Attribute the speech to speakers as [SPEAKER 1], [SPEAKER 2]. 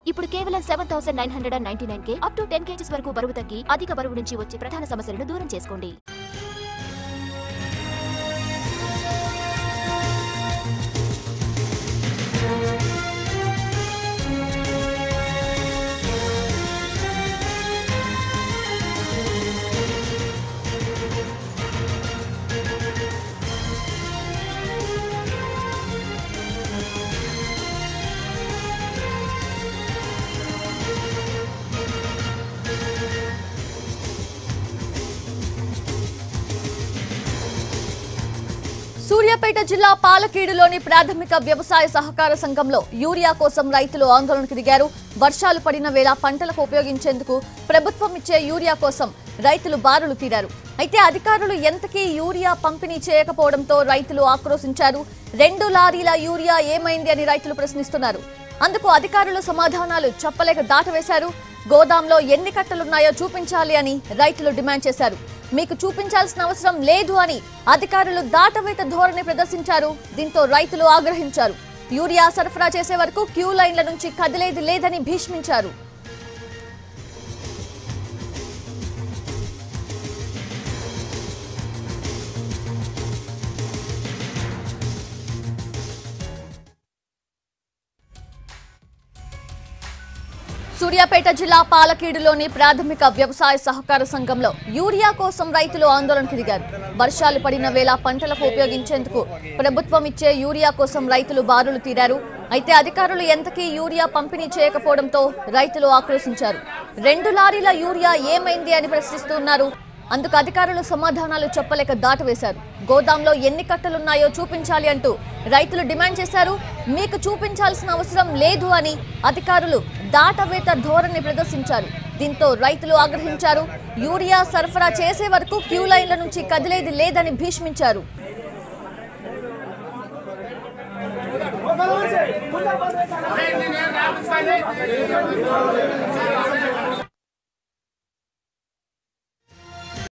[SPEAKER 1] ఇప్పుడు కేవలం seven thousand nine hundred and ninety nine K up to ten KGs వరకు బరువు తగ్గి అధిక బరువు నుంచి వచ్చే ప్రధాన సమస్యలను దూరం చేసుకోండి
[SPEAKER 2] సూర్యాపేట జిల్లా పాలకీడులోని ప్రాథమిక వ్యవసాయ సహకార సంఘంలో యూరియా కోసం రైతులు ఆందోళనకు దిగారు వర్షాలు పడిన వేళ పంటలకు ఉపయోగించేందుకు ప్రభుత్వం ఇచ్చే యూరియా కోసం రైతులు బారులు తీరారు అయితే అధికారులు ఎంతకీ యూరియా పంపిణీ చేయకపోవడంతో రైతులు ఆక్రోశించారు రెండు లారీల యూరియా ఏమైంది అని రైతులు ప్రశ్నిస్తున్నారు అందుకు అధికారులు సమాధానాలు చెప్పలేక దాటవేశారు గోదాంలో ఎన్ని కట్టలున్నాయో చూపించాలి అని రైతులు డిమాండ్ చేశారు మీకు చూపించాల్సిన అవసరం లేదు అని అధికారులు దాటవేత ధోరణి ప్రదర్శించారు దీంతో రైతులు ఆగ్రహించారు యూరియా సరఫరా చేసే వరకు క్యూ లైన్ల నుంచి కదిలేది లేదని భీష్మించారు సూర్యాపేట జిల్లా పాలకీడులోని ప్రాథమిక వ్యవసాయ సహకార సంఘంలో యూరియా కోసం రైతులు ఆందోళనకు దిగారు వర్షాలు పడిన వేళ పంటలకు ఉపయోగించేందుకు ప్రభుత్వం ఇచ్చే యూరియా కోసం రైతులు బారులు తీరారు అయితే అధికారులు ఎంతకీ యూరియా పంపిణీ చేయకపోవడంతో రైతులు ఆక్రోశించారు రెండు లారీల యూరియా ఏమైంది అని ప్రశ్నిస్తున్నారు అందుకు అధికారులు సమాధానాలు చెప్పలేక దాటవేశారు గోదాంలో ఎన్ని కట్టలున్నాయో చూపించాలి అంటూ రైతులు డిమాండ్ చేశారు మీకు చూపించాల్సిన అవసరం లేదు అని అధికారులు దాటవేత ధోరణి ప్రదర్శించారు దీంతో రైతులు ఆగ్రహించారు యూరియా సరఫరా చేసే వరకు క్యూ లైన్ల నుంచి కదిలేది లేదని భీష్మించారు
[SPEAKER 3] Hey,